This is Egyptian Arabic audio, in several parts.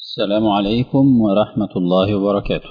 السلام عليكم ورحمة الله وبركاته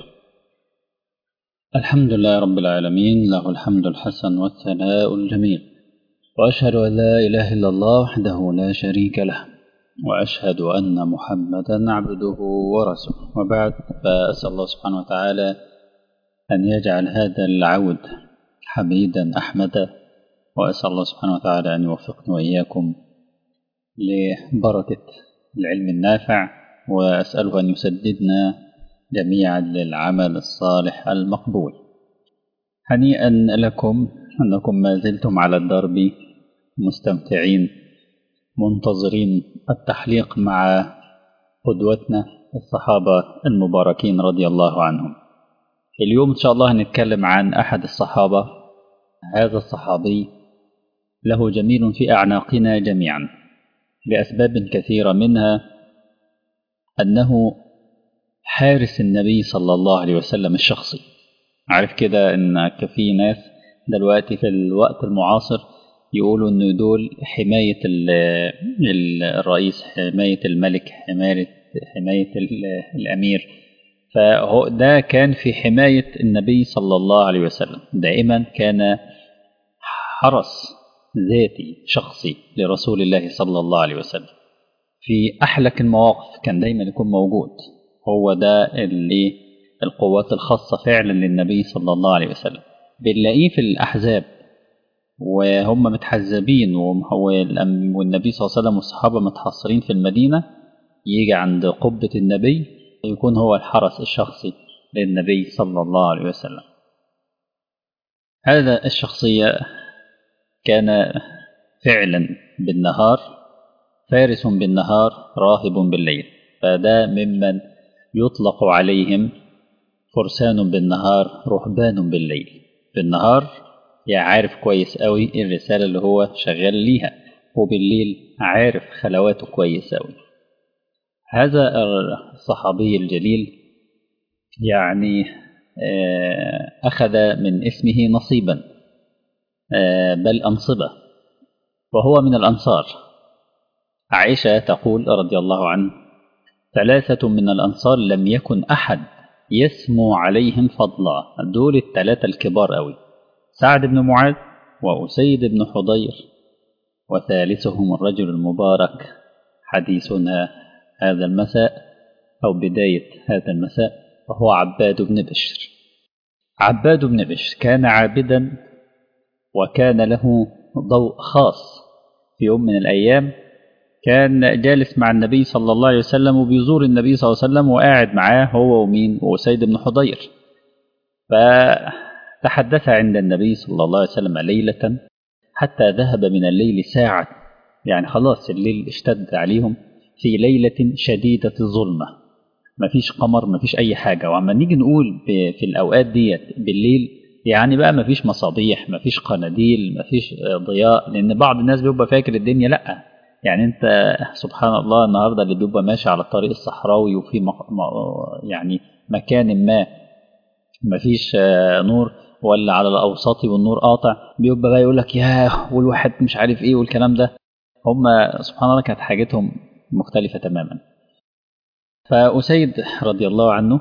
الحمد لله رب العالمين له الحمد الحسن والثناء الجميل وأشهد أن لا إله إلا الله وحده لا شريك له وأشهد أن محمدا عبده ورسوله وبعد فأسأل الله سبحانه وتعالى أن يجعل هذا العود حميدا أحمدا وأسأل الله سبحانه وتعالى أن يوفقني وإياكم لبركة العلم النافع وأسأله أن يسددنا جميعا للعمل الصالح المقبول هنيئا لكم أنكم ما زلتم على الدرب مستمتعين منتظرين التحليق مع قدوتنا الصحابة المباركين رضي الله عنهم اليوم إن شاء الله هنتكلم عن أحد الصحابة هذا الصحابي له جميل في أعناقنا جميعا لأسباب كثيرة منها أنه حارس النبي صلى الله عليه وسلم الشخصي عارف كده إن في ناس دلوقتي في الوقت المعاصر يقولوا إن دول حماية الرئيس حماية الملك حماية حماية الأمير فهو ده كان في حماية النبي صلى الله عليه وسلم دائما كان حرس ذاتي شخصي لرسول الله صلى الله عليه وسلم في أحلك المواقف كان دايما يكون موجود هو ده اللي القوات الخاصة فعلا للنبي صلى الله عليه وسلم بنلاقيه في الأحزاب وهم متحزبين والنبي صلى الله عليه وسلم والصحابة متحصرين في المدينة يجي عند قبة النبي يكون هو الحرس الشخصي للنبي صلى الله عليه وسلم هذا الشخصية كان فعلا بالنهار فارس بالنهار راهب بالليل فده ممن يطلق عليهم فرسان بالنهار رهبان بالليل بالنهار يعني عارف كويس قوي الرسالة اللي هو شغال ليها وبالليل عارف خلواته كويس قوي هذا الصحابي الجليل يعني أخذ من اسمه نصيبا بل أنصبة وهو من الأنصار عائشة تقول رضي الله عنه ثلاثة من الأنصار لم يكن أحد يسمو عليهم فضلا دول الثلاثة الكبار أوي سعد بن معاذ وأسيد بن حضير وثالثهم الرجل المبارك حديثنا هذا المساء أو بداية هذا المساء وهو عباد بن بشر عباد بن بشر كان عابدا وكان له ضوء خاص في يوم من الأيام كان جالس مع النبي صلى الله عليه وسلم وبيزور النبي صلى الله عليه وسلم وقاعد معاه هو ومين وأسيد بن حضير فتحدث عند النبي صلى الله عليه وسلم ليلة حتى ذهب من الليل ساعة يعني خلاص الليل اشتد عليهم في ليلة شديدة الظلمة مفيش قمر مفيش أي حاجة وعما نيجي نقول في الأوقات ديت بالليل يعني بقى مفيش مصابيح مفيش قناديل مفيش ضياء لأن بعض الناس بيبقى فاكر الدنيا لأ يعني انت سبحان الله النهارده اللي بيبقى ماشي على الطريق الصحراوي وفي مق... يعني مكان ما مفيش نور ولا على الاوساطي والنور قاطع بيبقى بقى يقول لك ياه والواحد مش عارف ايه والكلام ده هم سبحان الله كانت حاجتهم مختلفه تماما فأسيد رضي الله عنه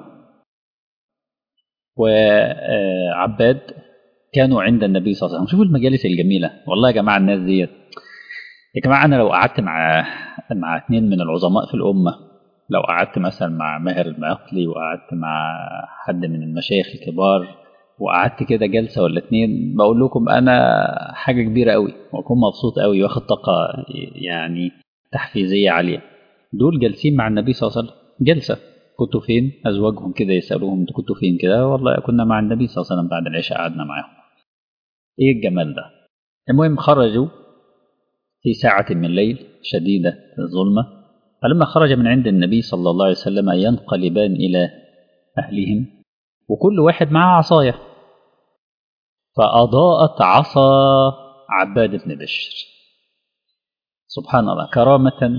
وعباد كانوا عند النبي صلى الله عليه وسلم شوفوا المجالس الجميله والله يا جماعه الناس ديت يا جماعة أنا لو قعدت مع مع اثنين من العظماء في الأمة لو قعدت مثلا مع ماهر المعقلي وقعدت مع حد من المشايخ الكبار وقعدت كده جلسة ولا اتنين بقول لكم أنا حاجة كبيرة قوي وأكون مبسوط قوي واخد طاقة يعني تحفيزية عالية دول جالسين مع النبي صلى الله عليه وسلم جلسة كنتوا فين أزواجهم كده يسألوهم انتوا كنتوا فين كده والله كنا مع النبي صلى الله عليه وسلم بعد العشاء قعدنا معاهم إيه الجمال ده المهم خرجوا في ساعة من الليل شديدة الظلمة فلما خرج من عند النبي صلى الله عليه وسلم ينقلبان إلى أهلهم وكل واحد معه عصاية فأضاءت عصا عباد بن بشر سبحان الله كرامة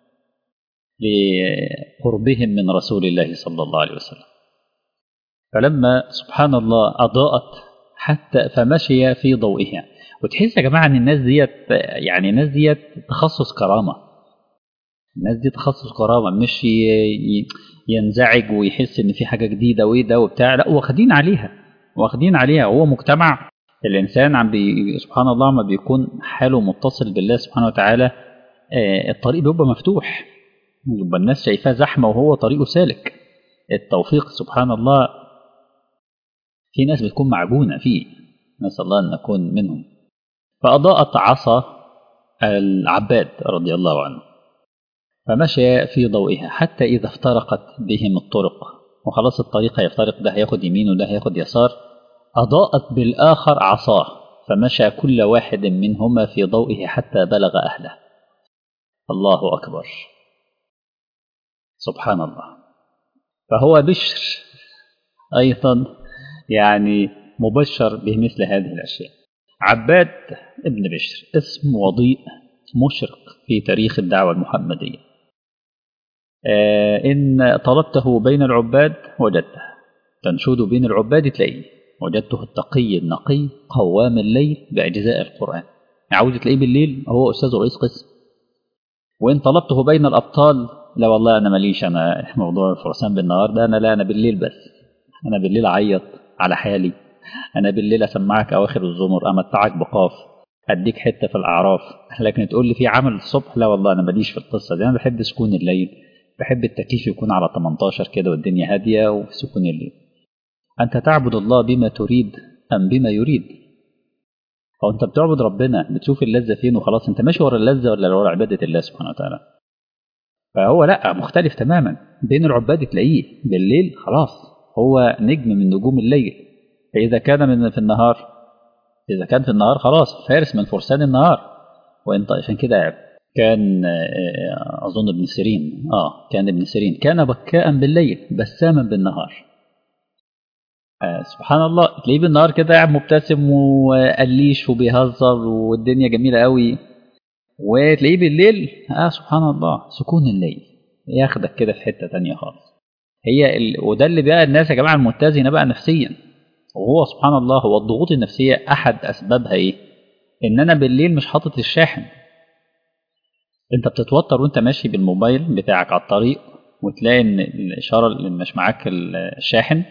لقربهم من رسول الله صلى الله عليه وسلم فلما سبحان الله أضاءت حتى فمشي في ضوئها وتحس يا جماعه ان الناس ديت يعني الناس ديت تخصص كرامه الناس دي تخصص قرابه مش ي- ي- ينزعج ويحس ان في حاجه جديده وايه ده وبتاع لا واخدين عليها واخدين عليها هو مجتمع الانسان عم بي سبحان الله ما بيكون حاله متصل بالله سبحانه وتعالى آه، الطريق بيبقى مفتوح يبقى الناس شايفاه زحمه وهو طريقه سالك التوفيق سبحان الله في ناس بتكون معجونه فيه نسال الله ان نكون منهم فاضاءت عصا العباد رضي الله عنه فمشى في ضوئها حتى إذا افترقت بهم الطرق وخلاص الطريق هيفترق ده هياخد يمين وده هياخد يسار أضاءت بالآخر عصاه فمشى كل واحد منهما في ضوئه حتى بلغ أهله الله أكبر سبحان الله فهو بشر أيضا يعني مبشر بمثل هذه الأشياء عباد ابن بشر اسم وضيء مشرق في تاريخ الدعوة المحمدية آه، إن طلبته بين العباد وجدته تنشد بين العباد تلاقيه وجدته التقي النقي قوام الليل بأجزاء القرآن عاوز تلاقيه بالليل هو أستاذ رئيس قسم وإن طلبته بين الأبطال لا والله أنا ماليش أنا موضوع الفرسان بالنهار ده أنا لا أنا بالليل بس أنا بالليل أعيط على حالي أنا بالليل أسمعك أواخر الزمر أمتعك بقاف أديك حتة في الأعراف لكن تقول لي في عمل الصبح لا والله أنا ماليش في القصة دي أنا بحب سكون الليل بحب التكييف يكون على 18 كده والدنيا هادية وفي سكون الليل أنت تعبد الله بما تريد أم بما يريد أو أنت بتعبد ربنا بتشوف اللذة فين وخلاص أنت ماشي ورا اللذة ولا ورا عبادة الله سبحانه وتعالى فهو لا مختلف تماما بين العباد تلاقيه بالليل خلاص هو نجم من نجوم الليل فإذا كان من في النهار إذا كان في النهار خلاص فارس من فرسان النهار وإنت عشان كده كان آه، أظن ابن سيرين آه كان ابن سيرين كان بكاء بالليل بساما بالنهار آه سبحان الله تلاقيه بالنهار كده قاعد مبتسم وقليش وبيهزر والدنيا جميلة قوي وتلاقيه بالليل آه سبحان الله سكون الليل ياخدك كده في حتة تانية خالص هي ال... وده اللي بقى الناس يا جماعة المتزنة بقى نفسيا وهو سبحان الله هو الضغوط النفسية أحد أسبابها إيه؟ إن أنا بالليل مش حاطط الشاحن أنت بتتوتر وأنت ماشي بالموبايل بتاعك على الطريق وتلاقي إن الإشارة اللي مش معاك الشاحن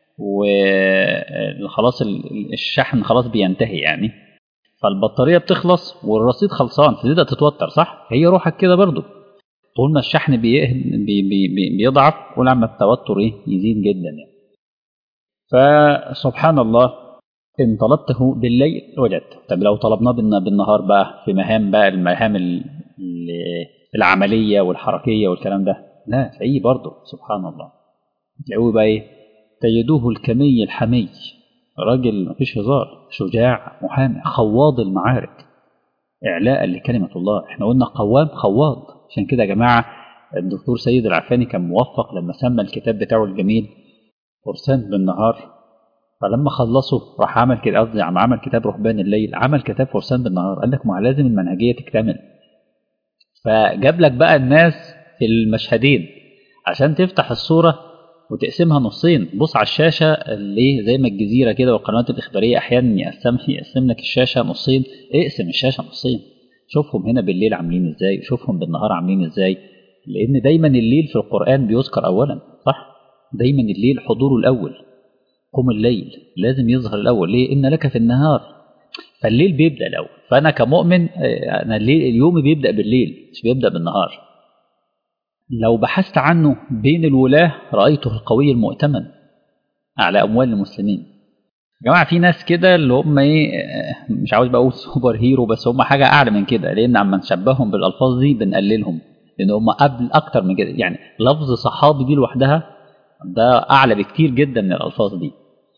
وخلاص الشحن خلاص بينتهي يعني فالبطارية بتخلص والرصيد خلصان فتبدأ تتوتر صح؟ هي روحك كده برضو طول ما الشحن بي... بي... بي... بيضعف كل عما التوتر إيه؟ يزيد جدا يعني فسبحان الله إن طلبته بالليل وجدته طب لو طلبناه بالنهار بقى في مهام بقى المهام العملية والحركية والكلام ده لا تلاقيه برضه سبحان الله تلاقوه بقى ايه تجدوه الكمي الحمي راجل مفيش هزار شجاع محامي خواض المعارك إعلاء لكلمة الله احنا قلنا قوام خواض عشان كده يا جماعة الدكتور سيد العفاني كان موفق لما سمى الكتاب بتاعه الجميل فرسان بالنهار فلما خلصوا راح عمل كده قصدي عمل كتاب رهبان الليل عمل كتاب فرسان بالنهار قال لك ما لازم المنهجيه تكتمل فجاب لك بقى الناس في المشهدين عشان تفتح الصوره وتقسمها نصين بص على الشاشه اللي زي ما الجزيره كده والقنوات الاخباريه احيانا يقسم يقسم لك الشاشه نصين اقسم الشاشه نصين شوفهم هنا بالليل عاملين ازاي شوفهم بالنهار عاملين ازاي لان دايما الليل في القران بيذكر اولا صح دايما الليل حضوره الأول قم الليل لازم يظهر الأول ليه إن لك في النهار فالليل بيبدأ الأول فأنا كمؤمن أنا الليل اليوم بيبدأ بالليل مش بيبدأ بالنهار لو بحثت عنه بين الولاة رأيته القوي المؤتمن على أموال المسلمين يا جماعة في ناس كده اللي هم إيه مش عاوز بقول سوبر هيرو بس هم حاجة أعلى من كده لأن عما نشبههم بالألفاظ دي بنقللهم لأن هم قبل أكتر من كده يعني لفظ صحابي دي لوحدها ده أعلى بكتير جدا من الألفاظ دي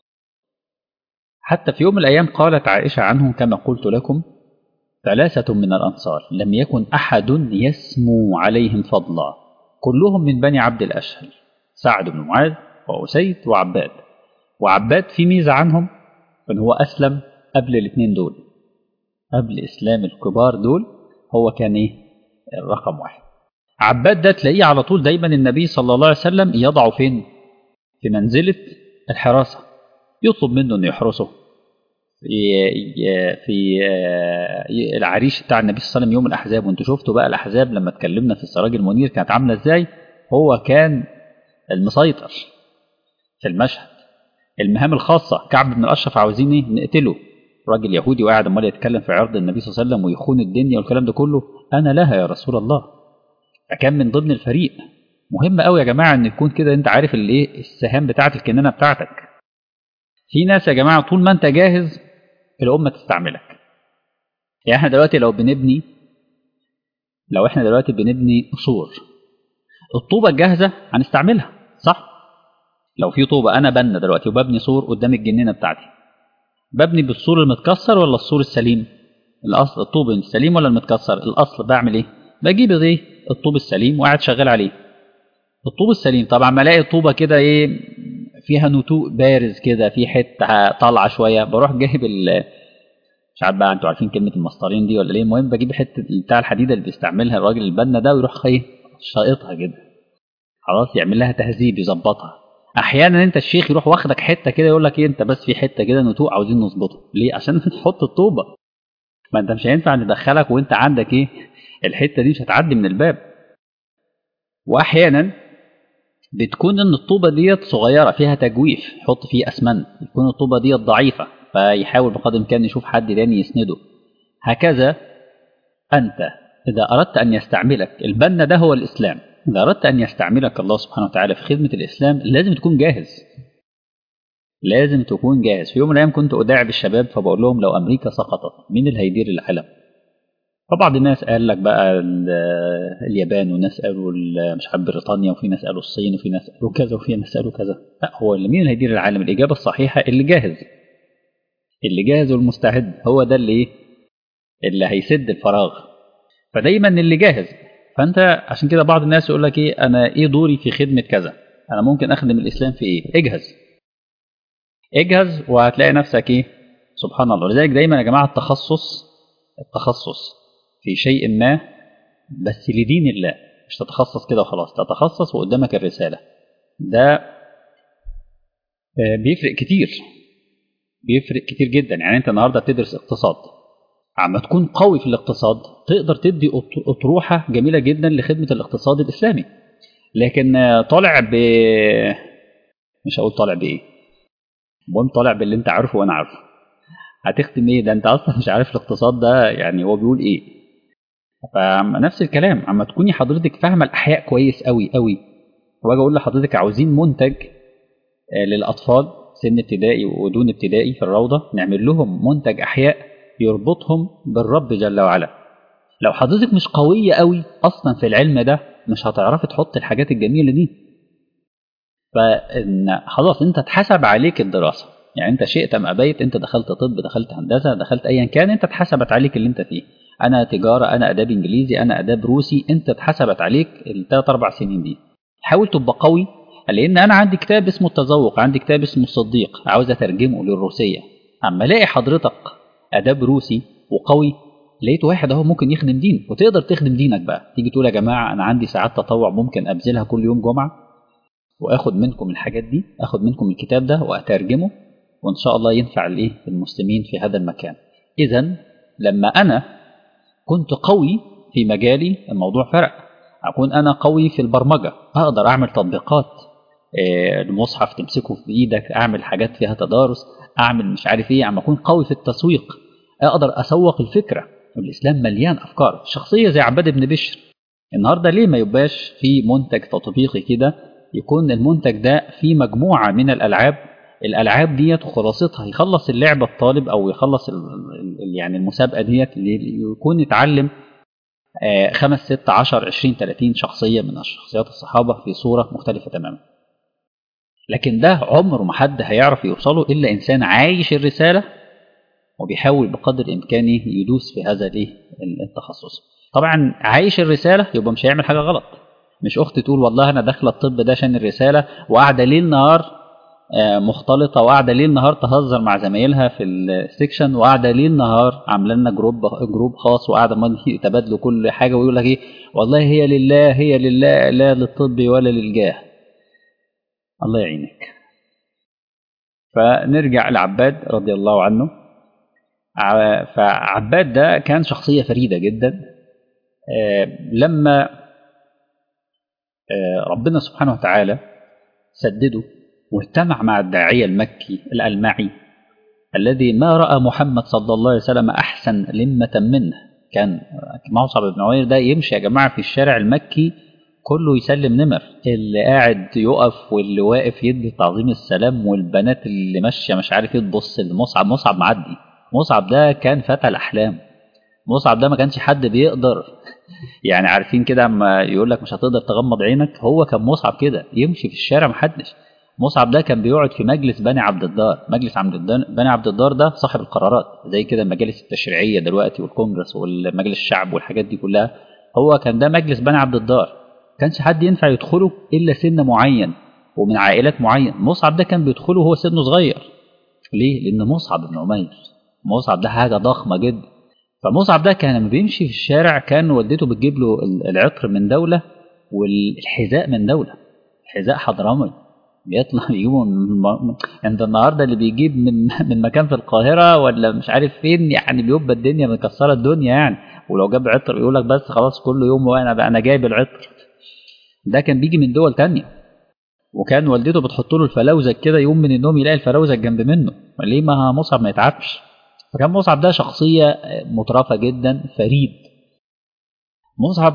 حتى في يوم من الأيام قالت عائشة عنهم كما قلت لكم ثلاثة من الأنصار لم يكن أحد يسمو عليهم فضلا كلهم من بني عبد الأشهل سعد بن معاذ وأسيد وعباد وعباد في ميزة عنهم أن هو أسلم قبل الاثنين دول قبل إسلام الكبار دول هو كان إيه الرقم واحد عباد ده تلاقيه على طول دايما النبي صلى الله عليه وسلم يضعه فين في منزلة الحراسة يطلب منه انه يحرسه في في العريش بتاع النبي صلى الله عليه وسلم يوم الاحزاب وانتوا شفتوا بقى الاحزاب لما اتكلمنا في السراج المنير كانت عامله ازاي هو كان المسيطر في المشهد المهام الخاصه كعب بن الاشرف عاوزين ايه نقتله راجل يهودي وقاعد امال يتكلم في عرض النبي صلى الله عليه وسلم ويخون الدنيا والكلام ده كله انا لها يا رسول الله فكان من ضمن الفريق مهم قوي يا جماعه ان يكون كده انت عارف الايه السهام بتاعه الكنانه بتاعتك في ناس يا جماعه طول ما انت جاهز الامه تستعملك يعني احنا دلوقتي لو بنبني لو احنا دلوقتي بنبني قصور الطوبه الجاهزه هنستعملها صح لو في طوبه انا بنا دلوقتي وببني سور قدام الجنينه بتاعتي ببني بالسور المتكسر ولا السور السليم الاصل الطوب السليم ولا المتكسر الاصل بعمل ايه بجيب ايه الطوب السليم وقاعد شغال عليه الطوب السليم طبعا ما الاقي طوبه كده ايه فيها نتوء بارز كده في حته طالعه شويه بروح جايب ال مش عارف بقى انتوا عارفين كلمه المسطرين دي ولا ايه المهم بجيب حته بتاع الحديده اللي بيستعملها الراجل البنا ده ويروح ايه شايطها كده خلاص يعمل لها تهذيب يظبطها احيانا انت الشيخ يروح واخدك حته كده يقول لك ايه انت بس في حته كده نتوء عاوزين نظبطها ليه عشان تحط الطوبه ما انت مش هينفع ندخلك وانت عندك ايه الحته دي مش هتعدي من الباب واحيانا بتكون ان الطوبه ديت صغيره فيها تجويف يحط فيه اسمنت تكون الطوبه ديت ضعيفه فيحاول بقدر الامكان يشوف حد تاني يسنده هكذا انت اذا اردت ان يستعملك البنا ده هو الاسلام اذا اردت ان يستعملك الله سبحانه وتعالى في خدمه الاسلام لازم تكون جاهز لازم تكون جاهز في يوم من الايام كنت اداعب الشباب فبقول لهم لو امريكا سقطت مين اللي هيدير العالم فبعض الناس قال لك بقى اليابان وناس قالوا مش عارف بريطانيا وفي ناس قالوا الصين وفي ناس قالوا كذا وفي ناس قالوا كذا لا هو اللي مين اللي هيدير العالم الاجابه الصحيحه اللي جاهز اللي جاهز والمستعد هو ده اللي ايه اللي هيسد الفراغ فدايما اللي جاهز فانت عشان كده بعض الناس يقول لك ايه انا ايه دوري في خدمه كذا انا ممكن اخدم الاسلام في ايه اجهز اجهز وهتلاقي نفسك ايه سبحان الله لذلك دايما يا جماعه التخصص التخصص في شيء ما بس لدين الله مش تتخصص كده وخلاص تتخصص وقدامك الرسالة ده بيفرق كتير بيفرق كتير جدا يعني انت النهاردة بتدرس اقتصاد عما تكون قوي في الاقتصاد تقدر تدي أطروحة جميلة جدا لخدمة الاقتصاد الإسلامي لكن طالع ب مش هقول طالع بإيه المهم طالع باللي انت عارفه وانا عارفه هتختم ايه ده انت اصلا مش عارف الاقتصاد ده يعني هو بيقول ايه فنفس الكلام اما تكوني حضرتك فاهمه الاحياء كويس قوي قوي واجي اقول لحضرتك عاوزين منتج للاطفال سن ابتدائي ودون ابتدائي في الروضه نعمل لهم منتج احياء يربطهم بالرب جل وعلا لو حضرتك مش قويه قوي اصلا في العلم ده مش هتعرفي تحط الحاجات الجميله دي فان خلاص انت اتحسب عليك الدراسه يعني انت شئت ام ابيت انت دخلت طب دخلت هندسه دخلت ايا كان انت اتحسبت عليك اللي انت فيه انا تجاره انا اداب انجليزي انا اداب روسي انت اتحسبت عليك الثلاث اربع سنين دي حاول تبقى قوي لان انا عندي كتاب اسمه التذوق عندي كتاب اسمه الصديق عاوز اترجمه للروسيه اما الاقي حضرتك اداب روسي وقوي لقيت واحد اهو ممكن يخدم دين وتقدر تخدم دينك بقى تيجي تقول يا جماعه انا عندي ساعات تطوع ممكن ابذلها كل يوم جمعه واخد منكم الحاجات دي اخد منكم الكتاب ده واترجمه وان شاء الله ينفع الايه المسلمين في هذا المكان اذا لما انا كنت قوي في مجالي الموضوع فرق اكون انا قوي في البرمجه اقدر اعمل تطبيقات المصحف تمسكه في ايدك اعمل حاجات فيها تدارس اعمل مش عارف ايه اما اكون قوي في التسويق اقدر اسوق الفكره الاسلام مليان افكار شخصيه زي عباد بن بشر النهارده ليه ما يبقاش في منتج تطبيقي كده يكون المنتج ده فيه مجموعه من الالعاب الالعاب ديت خلاصتها يخلص اللعبه الطالب او يخلص ال ال يعني المسابقه ديت يكون يتعلم خمس ست عشر عشرين تلاتين شخصية من شخصيات الصحابة في صورة مختلفة تماما لكن ده عمره ما حد هيعرف يوصله إلا إنسان عايش الرسالة وبيحاول بقدر إمكانه يدوس في هذا التخصص طبعا عايش الرسالة يبقى مش هيعمل حاجة غلط مش أخت تقول والله أنا داخلة الطب ده عشان الرسالة وقاعدة ليل نهار مختلطة وقاعدة ليل نهار تهزر مع زمايلها في السكشن وقاعدة ليل نهار عاملة لنا جروب جروب خاص وقاعدة ما يتبادلوا كل حاجة ويقول لك ايه والله هي لله هي لله لا للطب ولا للجاه الله يعينك فنرجع لعباد رضي الله عنه ع- فعباد ده كان شخصية فريدة جدا آه، لما آه، ربنا سبحانه وتعالى سدده واجتمع مع الداعية المكي الألمعي الذي ما رأى محمد صلى الله عليه وسلم أحسن لمة منه كان مصعب بن عمير ده يمشي يا جماعة في الشارع المكي كله يسلم نمر اللي قاعد يقف واللي واقف يدي تعظيم السلام والبنات اللي ماشية مش عارف ايه تبص لمصعب مصعب معدي مصعب ده كان فتى الأحلام مصعب ده ما كانش حد بيقدر يعني عارفين كده اما يقول لك مش هتقدر تغمض عينك هو كان مصعب كده يمشي في الشارع محدش مصعب ده كان بيقعد في مجلس بني عبد الدار مجلس عبد الدار بني عبد الدار ده صاحب القرارات زي كده المجالس التشريعيه دلوقتي والكونجرس والمجلس الشعب والحاجات دي كلها هو كان ده مجلس بني عبد الدار كانش حد ينفع يدخله الا سن معين ومن عائلات معين مصعب ده كان بيدخله وهو سنه صغير ليه لان مصعب بن عمير مصعب ده حاجه ضخمه جدا فمصعب ده كان لما بيمشي في الشارع كان والدته بتجيب له العطر من دوله والحذاء من دوله حذاء حضرمي بيطلع يجيبه من انت النهارده اللي بيجيب من من مكان في القاهره ولا مش عارف فين يعني بيبقى الدنيا مكسره الدنيا يعني ولو جاب عطر يقول لك بس خلاص كل يوم وانا بقى انا جايب العطر ده كان بيجي من دول تانية وكان والدته بتحط له الفلوزك كده يوم من النوم يلاقي الفلوزك جنب منه ليه ما مصعب ما يتعبش فكان مصعب ده شخصية مترفة جدا فريد مصعب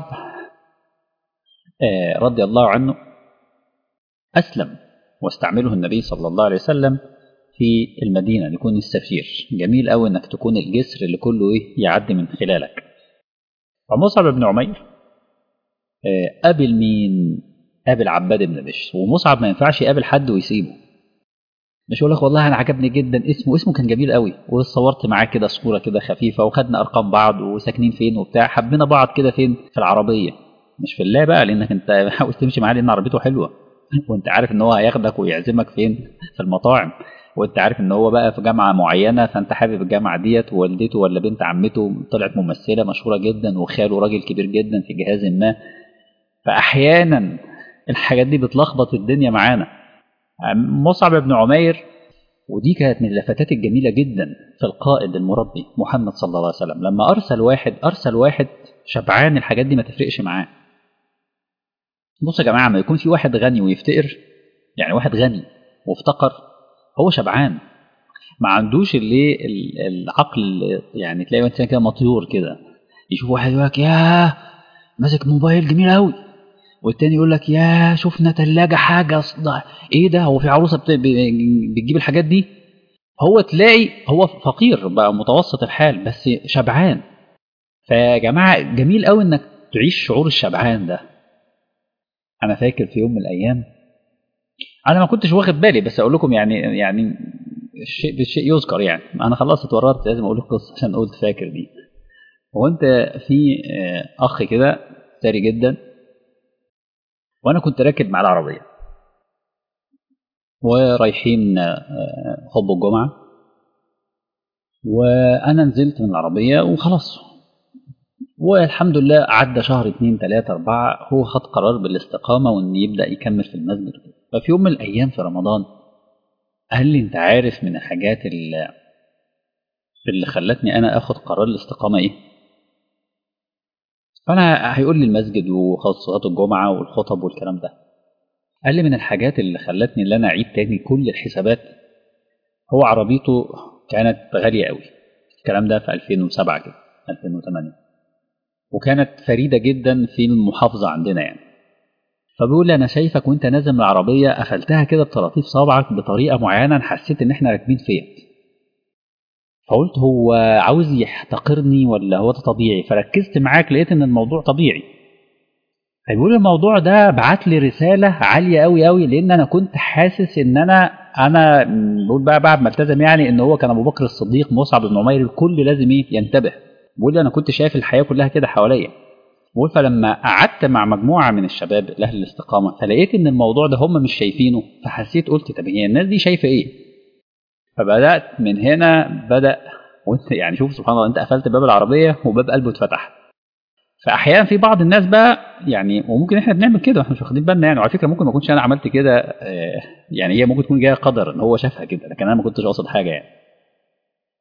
رضي الله عنه أسلم واستعمله النبي صلى الله عليه وسلم في المدينة ليكون السفير جميل قوي انك تكون الجسر اللي كله ايه يعدي من خلالك فمصعب بن عمير قابل مين قابل عباد بن بشر ومصعب ما ينفعش يقابل حد ويسيبه مش يقول لك والله انا عجبني جدا اسمه اسمه كان جميل قوي وصورت معاه كده صوره كده خفيفه وخدنا ارقام بعض وساكنين فين وبتاع حبينا بعض كده فين في العربيه مش في الله بقى لانك انت عاوز تمشي معاه لان عربيته حلوه وانت عارف ان هو هياخدك ويعزمك فين في المطاعم وانت عارف ان هو بقى في جامعه معينه فانت حابب الجامعه ديت ووالدته ولا بنت عمته طلعت ممثله مشهوره جدا وخاله راجل كبير جدا في جهاز ما فاحيانا الحاجات دي بتلخبط الدنيا معانا مصعب بن عمير ودي كانت من اللفتات الجميله جدا في القائد المربي محمد صلى الله عليه وسلم لما ارسل واحد ارسل واحد شبعان الحاجات دي ما تفرقش معاه بصوا يا جماعه ما يكون في واحد غني ويفتقر يعني واحد غني وافتقر هو شبعان ما عندوش اللي العقل يعني تلاقي انسان كده مطيور كده يشوف واحد يقول لك ياه ماسك موبايل جميل قوي والتاني يقول لك يا شفنا تلاجة حاجة صدع ايه ده هو في عروسة بتجيب الحاجات دي هو تلاقي هو فقير بقى متوسط الحال بس شبعان فيا جماعة جميل قوي انك تعيش شعور الشبعان ده انا فاكر في يوم من الايام انا ما كنتش واخد بالي بس اقول لكم يعني يعني الشيء بالشيء يذكر يعني انا خلاص اتورطت لازم اقول لكم قصه عشان قلت فاكر دي هو انت في اخ كده ثري جدا وانا كنت راكب مع العربيه ورايحين خطبه الجمعه وانا نزلت من العربيه وخلاص والحمد لله عدى شهر اتنين تلاتة أربعة هو خد قرار بالاستقامة وإن يبدأ يكمل في المسجد ففي يوم من الأيام في رمضان قال لي أنت عارف من الحاجات اللي, اللي خلتني أنا آخد قرار الاستقامة إيه؟ فأنا هيقول لي المسجد وصلاة الجمعة والخطب والكلام ده قال لي من الحاجات اللي خلتني إن أنا أعيد تاني كل الحسابات هو عربيته كانت غالية قوي الكلام ده في 2007 كده 2008 وكانت فريدة جدا في المحافظة عندنا يعني فبيقول لي أنا شايفك وأنت نازل من العربية قفلتها كده بطراطيف صابعك بطريقة معينة حسيت إن إحنا راكبين فيت فقلت هو عاوز يحتقرني ولا هو ده طبيعي فركزت معاك لقيت إن الموضوع طبيعي فبيقول الموضوع ده بعت لي رسالة عالية قوي قوي لأن أنا كنت حاسس إن أنا أنا بقول بقى بعد ما التزم يعني إن هو كان أبو بكر الصديق مصعب بن عمير الكل لازم إيه ينتبه بقول لي انا كنت شايف الحياه كلها كده حواليا بقول فلما قعدت مع مجموعه من الشباب لاهل الاستقامه فلقيت ان الموضوع ده هم مش شايفينه فحسيت قلت طب هي الناس دي شايفه ايه فبدات من هنا بدا وانت يعني شوف سبحان الله انت قفلت باب العربيه وباب قلبه اتفتح فاحيانا في بعض الناس بقى يعني وممكن احنا بنعمل كده واحنا مش واخدين بالنا يعني وعلى فكره ممكن ما اكونش انا عملت كده يعني هي ممكن تكون جايه قدر ان هو شافها كده لكن انا ما كنتش قاصد حاجه يعني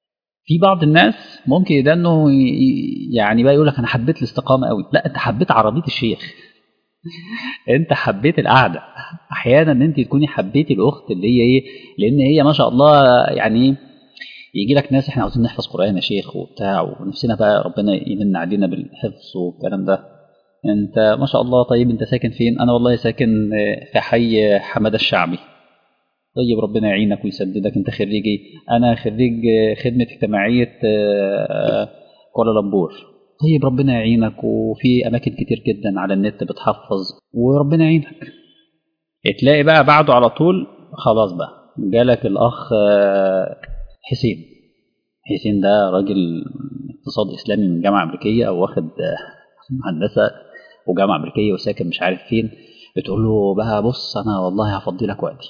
في بعض الناس ممكن ده انه يعني بقى يقول لك انا حبيت الاستقامه قوي لا انت حبيت عربيه الشيخ انت حبيت القعده احيانا ان انت تكوني حبيتي الاخت اللي هي ايه لان هي ما شاء الله يعني يجي لك ناس احنا عاوزين نحفظ قران يا شيخ وبتاع ونفسنا بقى ربنا يمن علينا بالحفظ والكلام ده انت ما شاء الله طيب انت ساكن فين انا والله ساكن في حي حماده الشعبي طيب ربنا يعينك ويسددك انت خريج ايه انا خريج خدمه اجتماعيه كوالالمبور طيب ربنا يعينك وفي اماكن كتير جدا على النت بتحفظ وربنا يعينك تلاقي بقى بعده على طول خلاص بقى جالك الاخ حسين حسين ده راجل اقتصاد اسلامي من جامعه امريكيه او واخد هندسه وجامعه امريكيه وساكن مش عارف فين بتقول له بقى بص انا والله هفضي لك وقتي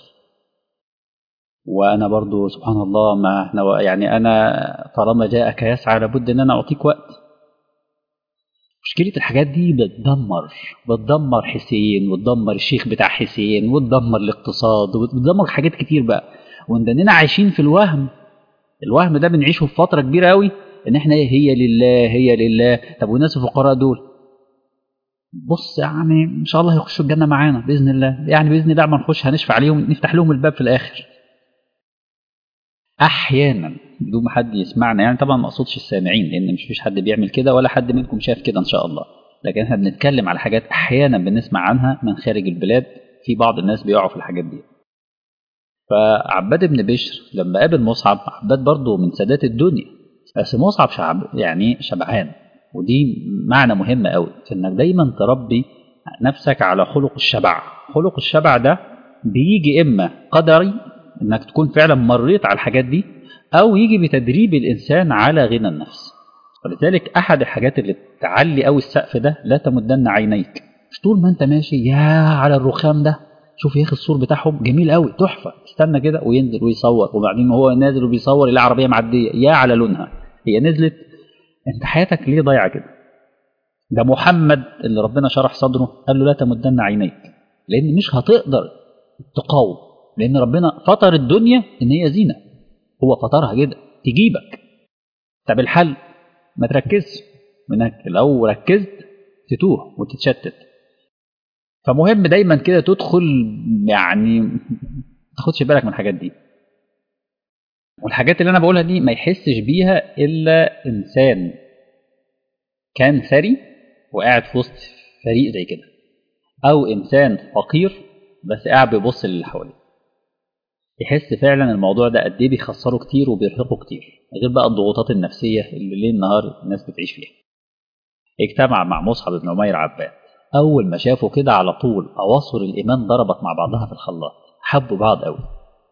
وانا برضو سبحان الله ما احنا يعني انا طالما جاءك يسعى لابد ان انا اعطيك وقت مشكلة الحاجات دي بتدمر بتدمر حسين وتدمر الشيخ بتاع حسين وتدمر الاقتصاد وتدمر حاجات كتير بقى واننا عايشين في الوهم الوهم ده بنعيشه في فترة كبيرة قوي ان احنا هي لله هي لله طب والناس الفقراء دول بص يعني ان شاء الله هيخشوا الجنة معانا بإذن الله يعني بإذن الله ما نخش هنشفع عليهم نفتح لهم الباب في الآخر احيانا بدون ما حد يسمعنا يعني طبعا ما اقصدش السامعين لان مش فيش حد بيعمل كده ولا حد منكم شاف كده ان شاء الله لكن احنا بنتكلم على حاجات احيانا بنسمع عنها من خارج البلاد في بعض الناس بيقعوا في الحاجات دي فعباد بن بشر لما قابل مصعب عباد برضه من سادات الدنيا بس مصعب شعب يعني شبعان ودي معنى مهم قوي في انك دايما تربي نفسك على خلق الشبع خلق الشبع ده بيجي اما قدري انك تكون فعلا مريت على الحاجات دي او يجي بتدريب الانسان على غنى النفس ولذلك احد الحاجات اللي تعلي قوي السقف ده لا تمدن عينيك مش طول ما انت ماشي يا على الرخام ده شوف يا اخي الصور بتاعهم جميل قوي تحفه استنى كده وينزل ويصور وبعدين هو نازل وبيصور يلاقي عربيه معديه يا على لونها هي نزلت انت حياتك ليه ضايعه كده ده محمد اللي ربنا شرح صدره قال له لا تمدن عينيك لان مش هتقدر تقاوم لان ربنا فطر الدنيا ان هي زينه هو فطرها كده تجيبك طب الحل ما تركزش منك لو ركزت تتوه وتتشتت فمهم دايما كده تدخل يعني ما تاخدش بالك من الحاجات دي والحاجات اللي انا بقولها دي ما يحسش بيها الا انسان كان ثري وقاعد في وسط فريق زي كده او انسان فقير بس قاعد بيبص للي حواليه يحس فعلا الموضوع ده قد ايه بيخسره كتير وبيرهقه كتير غير بقى الضغوطات النفسيه اللي ليل نهار الناس بتعيش فيها اجتمع مع مصعب بن عمير عباد اول ما شافوا كده على طول اواصر الايمان ضربت مع بعضها في الخلاط حبوا بعض قوي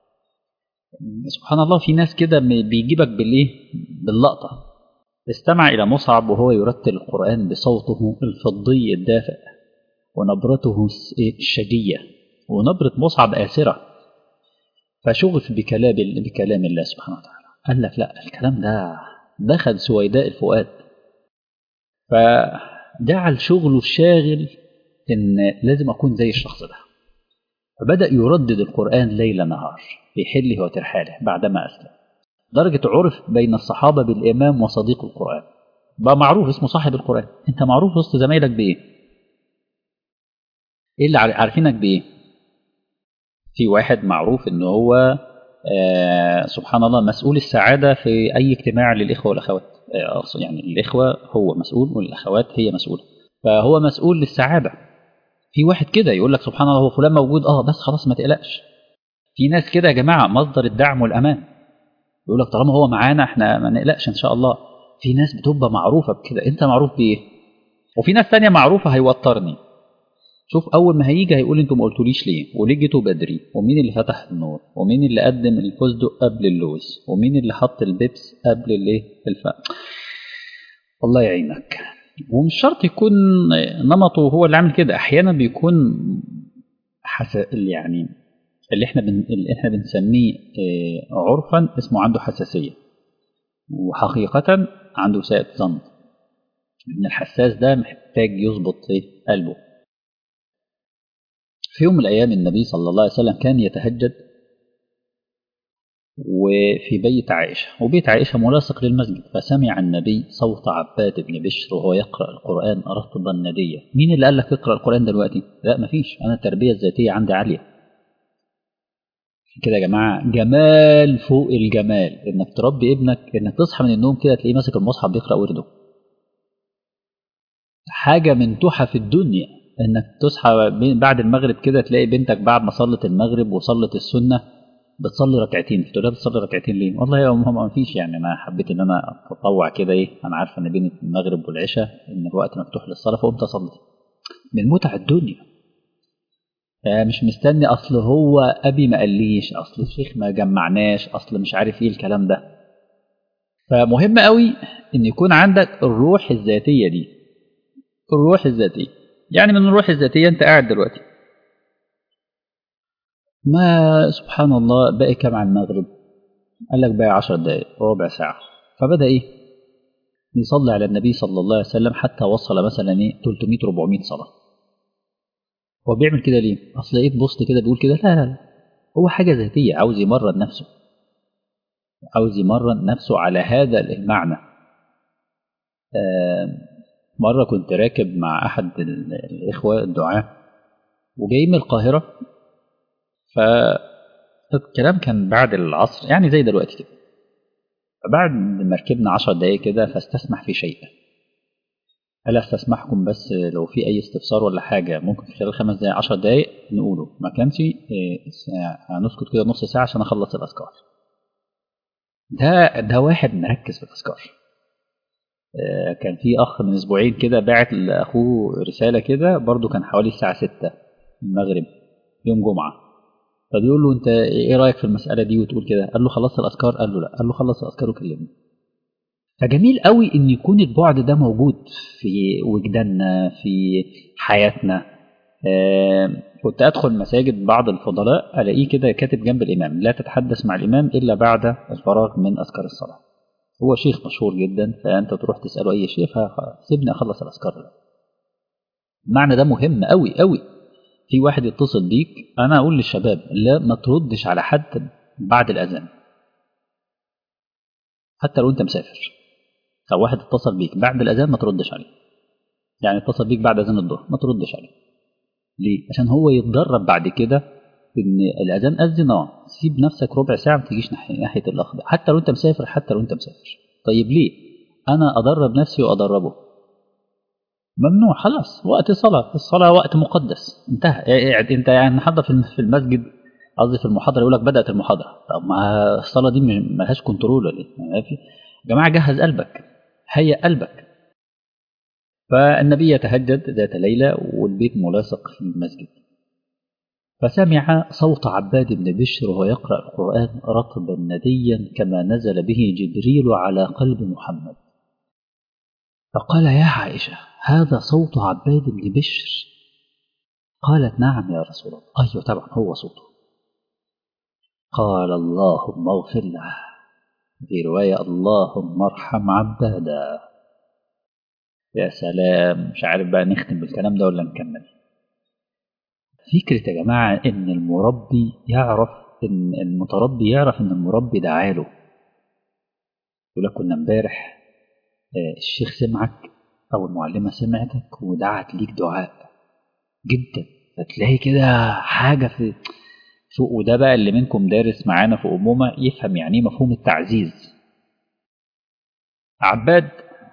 سبحان الله في ناس كده بيجيبك بالايه باللقطه استمع الى مصعب وهو يرتل القران بصوته الفضي الدافئ ونبرته الشجيه ونبره مصعب آسرة فشغف بكلام بكلام الله سبحانه وتعالى قال لك لا الكلام ده دخل سويداء الفؤاد فجعل شغله الشاغل ان لازم اكون زي الشخص ده فبدا يردد القران ليل نهار في حله وترحاله بعدما اسلم درجه عرف بين الصحابه بالامام وصديق القران بقى معروف اسمه صاحب القران انت معروف وسط زمايلك بايه ايه اللي عارفينك بايه في واحد معروف ان هو آه سبحان الله مسؤول السعاده في اي اجتماع للاخوه والاخوات آه يعني الاخوه هو مسؤول والاخوات هي مسؤوله فهو مسؤول للسعاده في واحد كده يقول لك سبحان الله هو فلان موجود اه بس خلاص ما تقلقش في ناس كده يا جماعه مصدر الدعم والامان يقول لك طالما هو معانا احنا ما نقلقش ان شاء الله في ناس بتبقى معروفه بكده انت معروف بايه وفي ناس تانية معروفه هيوترني شوف اول ما هيجي هيقول انتوا ما قلتوليش ليه وليه جيتوا بدري ومين اللي فتح النور ومين اللي قدم الفستق قبل اللوز ومين اللي حط البيبس قبل الايه الف الله يعينك ومش شرط يكون نمطه هو اللي عامل كده احيانا بيكون حس... يعني اللي احنا بن... اللي احنا بنسميه عرفا اسمه عنده حساسيه وحقيقه عنده ساءة ظن ان الحساس ده محتاج يظبط قلبه في يوم من الأيام النبي صلى الله عليه وسلم كان يتهجد وفي بيت عائشة وبيت عائشة ملاصق للمسجد فسمع النبي صوت عباد بن بشر وهو يقرأ القرآن رطبا نديا مين اللي قال لك اقرأ القرآن دلوقتي لا مفيش أنا التربية الذاتية عندي عالية كده يا جماعة جمال فوق الجمال إنك تربي ابنك إنك تصحى من النوم كده تلاقيه ماسك المصحف بيقرأ ورده حاجة من تحف الدنيا إنك تصحى بعد المغرب كده تلاقي بنتك بعد ما صلت المغرب وصلت السنة بتصلي ركعتين تقول لها بتصلي ركعتين ليه؟ والله يا ماما ما فيش يعني انا حبيت ان انا اتطوع كده ايه انا عارفه ان بين المغرب والعشاء ان الوقت مفتوح للصلاه فقمت اصلي من متع الدنيا آه مش مستني اصل هو ابي ما قاليش اصل الشيخ ما جمعناش اصل مش عارف ايه الكلام ده فمهم قوي ان يكون عندك الروح الذاتيه دي الروح الذاتيه يعني من الروح الذاتيه انت قاعد دلوقتي ما سبحان الله باقي كام على المغرب قال لك باقي عشر دقايق ربع ساعة فبدأ إيه يصلي على النبي صلى الله عليه وسلم حتى وصل مثلا إيه 300 400 صلاة هو بيعمل كده ليه؟ أصل لقيت بوست كده بيقول كده لا لا لا هو حاجة ذاتية عاوز يمرن نفسه عاوز يمرن نفسه على هذا المعنى آه مرة كنت راكب مع أحد الإخوة الدعاة وجاي من القاهرة فالكلام كان بعد العصر يعني زي دلوقتي كده فبعد ما ركبنا عشر دقايق كده فاستسمح في شيء هل استسمحكم بس لو في اي استفسار ولا حاجه ممكن في خلال خمس دقايق عشر دقايق نقوله ما كانش هنسكت كده نص ساعه عشان اخلص الاذكار ده ده واحد مركز في الاذكار كان في اخ من اسبوعين كده باعت لاخوه رساله كده برضو كان حوالي الساعه 6 المغرب يوم جمعه فبيقول له انت ايه رايك في المساله دي وتقول كده قال له خلصت الاذكار قال له لا قال له خلص الاذكار وكلمني فجميل قوي ان يكون البعد ده موجود في وجداننا في حياتنا آه كنت ادخل مساجد بعض الفضلاء الاقيه كده كاتب جنب الامام لا تتحدث مع الامام الا بعد الفراغ من اذكار الصلاه هو شيخ مشهور جدا فانت تروح تساله اي شيخ سيبني اخلص الاذكار المعنى ده مهم قوي قوي في واحد يتصل بيك انا اقول للشباب لا ما تردش على حد بعد الاذان حتى لو انت مسافر لو واحد اتصل بيك بعد الاذان ما تردش عليه يعني اتصل بيك بعد اذان الظهر ما تردش عليه ليه عشان هو يتدرب بعد كده ان الاذان اذن اه سيب نفسك ربع ساعه ما تجيش ناحيه ناحيه الاخ ده حتى لو انت مسافر حتى لو انت مسافر طيب ليه انا ادرب نفسي وادربه ممنوع خلاص وقت صلاة الصلاة وقت مقدس انتهى انت يعني حاضر في المسجد قصدي في المحاضرة يقول لك بدأت المحاضرة طب ما الصلاة دي ما لهاش كنترول ولا ايه؟ يا جماعة جهز قلبك هيئ قلبك فالنبي يتهجد ذات ليلة والبيت ملاصق في المسجد فسمع صوت عباد بن بشر وهو يقرأ القرآن رطبا نديا كما نزل به جبريل على قلب محمد فقال يا عائشة هذا صوت عباد بن بشر قالت نعم يا رسول الله أيوة طبعا هو صوته قال اللهم اغفر له في رواية اللهم ارحم عبادا يا سلام مش عارف بقى نختم بالكلام ده ولا نكمل فكرة يا جماعة إن المربي يعرف إن المتربي يعرف إن المربي دعاله يقول لك كنا امبارح الشيخ سمعك أو المعلمة سمعتك ودعت ليك دعاء جدا فتلاقي كده حاجة في فوق وده بقى اللي منكم دارس معانا في أمومة يفهم يعني ايه مفهوم التعزيز عباد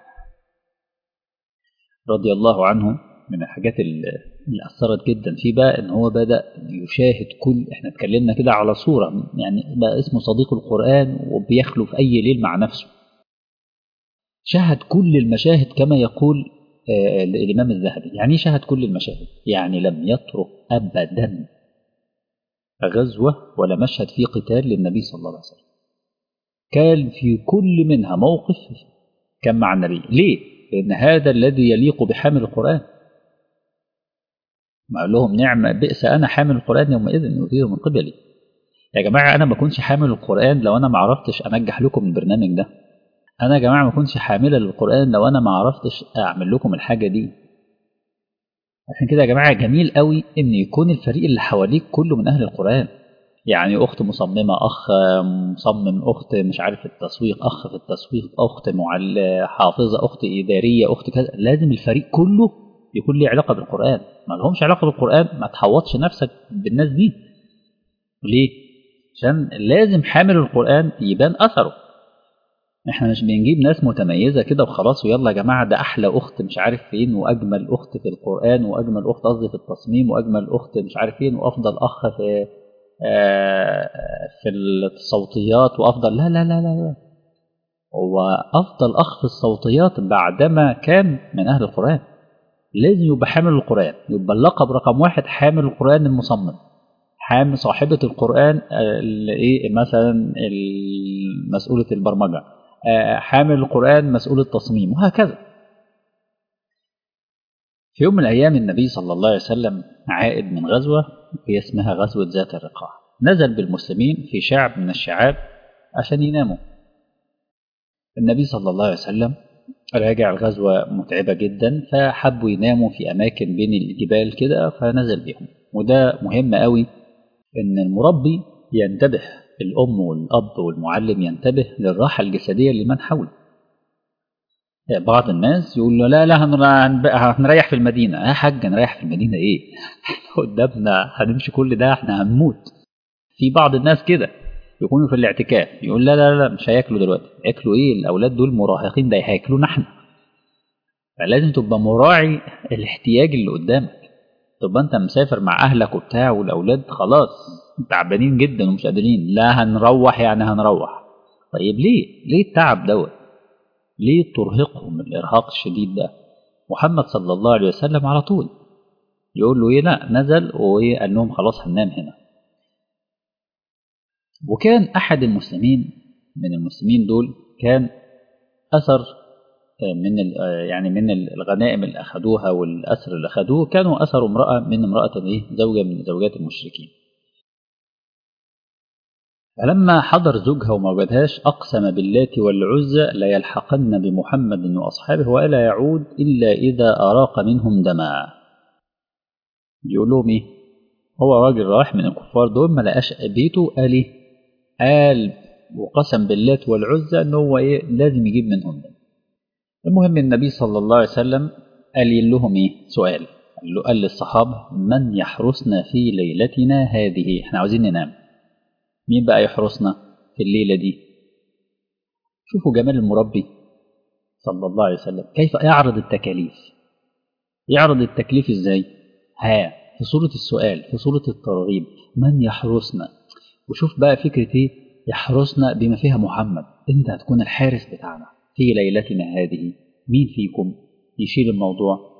رضي الله عنه من الحاجات اللي أثرت جدا فيه بقى إن هو بدأ يشاهد كل إحنا اتكلمنا كده على صورة يعني بقى اسمه صديق القرآن وبيخلو في أي ليل مع نفسه شاهد كل المشاهد كما يقول آه الإمام الذهبي يعني شاهد كل المشاهد يعني لم يترك أبدا غزوة ولا مشهد فيه قتال للنبي صلى الله عليه وسلم كان في كل منها موقف كان مع النبي ليه؟ لأن هذا الذي يليق بحامل القرآن ما قال لهم نعم بئس أنا حامل القرآن يومئذ يؤذيه من قبلي يا جماعة أنا ما كنتش حامل القرآن لو أنا ما عرفتش أنجح لكم البرنامج ده أنا يا جماعة ما كنتش حاملة للقرآن لو أنا ما عرفتش أعمل لكم الحاجة دي عشان كده يا جماعة جميل قوي إن يكون الفريق اللي حواليك كله من أهل القرآن يعني اخت مصممه اخ مصمم اخت مش عارف التسويق اخ في التسويق اخت معل... حافظه اخت اداريه اخت كذا لازم الفريق كله يكون له علاقه بالقران ما لهمش علاقه بالقران ما تحوطش نفسك بالناس دي ليه عشان لازم حامل القران يبان اثره احنا مش بنجيب ناس متميزه كده وخلاص ويلا يا جماعه ده احلى اخت مش عارف فين واجمل اخت في القران واجمل اخت قصدي في التصميم واجمل اخت مش عارف فين وافضل اخ في في الصوتيات وافضل لا لا لا لا لا هو افضل اخ في الصوتيات بعدما كان من اهل القران لازم يبقى حامل القران يبقى اللقب رقم واحد حامل القران المصمم حامل صاحبه القران ايه مثلا مسؤوله البرمجه حامل القران مسؤول التصميم وهكذا في يوم من الايام النبي صلى الله عليه وسلم عائد من غزوه هي اسمها غزوة ذات الرقاع نزل بالمسلمين في شعب من الشعاب عشان يناموا النبي صلى الله عليه وسلم راجع الغزوة متعبة جدا فحبوا يناموا في أماكن بين الجبال كده فنزل بهم وده مهم قوي إن المربي ينتبه الأم والأب والمعلم ينتبه للراحة الجسدية لمن حوله بعض الناس يقول له لا لا هنريح في المدينة يا حاج نريح في المدينة ايه قدامنا هنمشي كل ده احنا هنموت في بعض الناس كده يكونوا في الاعتكاف يقول لا لا لا مش هياكلوا دلوقتي ياكلوا ايه الاولاد دول مراهقين ده هياكلونا احنا فلازم تبقى مراعي الاحتياج اللي قدامك تبقى انت مسافر مع اهلك وبتاع والاولاد خلاص تعبانين جدا ومش قادرين لا هنروح يعني هنروح طيب ليه ليه التعب دوت ليه ترهقهم الإرهاق الشديد ده محمد صلى الله عليه وسلم على طول يقول له إيه لا نزل وقال لهم خلاص هننام هنا وكان أحد المسلمين من المسلمين دول كان أثر من يعني من الغنائم اللي أخذوها والأسر اللي أخذوه كانوا أثروا امرأة من امرأة إيه زوجة من زوجات المشركين فلما حضر زوجها وما وجدهاش أقسم باللات والعزى ليلحقن بمحمد وأصحابه ولا يعود إلا إذا أراق منهم دما يقول لهم إيه هو راجل راح من الكفار دول ما لقاش بيته قال إيه قال وقسم باللات والعزى إن هو إيه لازم يجيب منهم دم المهم النبي صلى الله عليه وسلم قال لهم إيه سؤال قال له قال للصحابة من يحرسنا في ليلتنا هذه احنا عاوزين ننام مين بقى يحرسنا في الليلة دي شوفوا جمال المربي صلى الله عليه وسلم كيف يعرض التكاليف يعرض التكليف ازاي ها في صورة السؤال في صورة الترغيب من يحرسنا وشوف بقى فكرة ايه يحرسنا بما فيها محمد انت هتكون الحارس بتاعنا في ليلتنا هذه مين فيكم يشيل الموضوع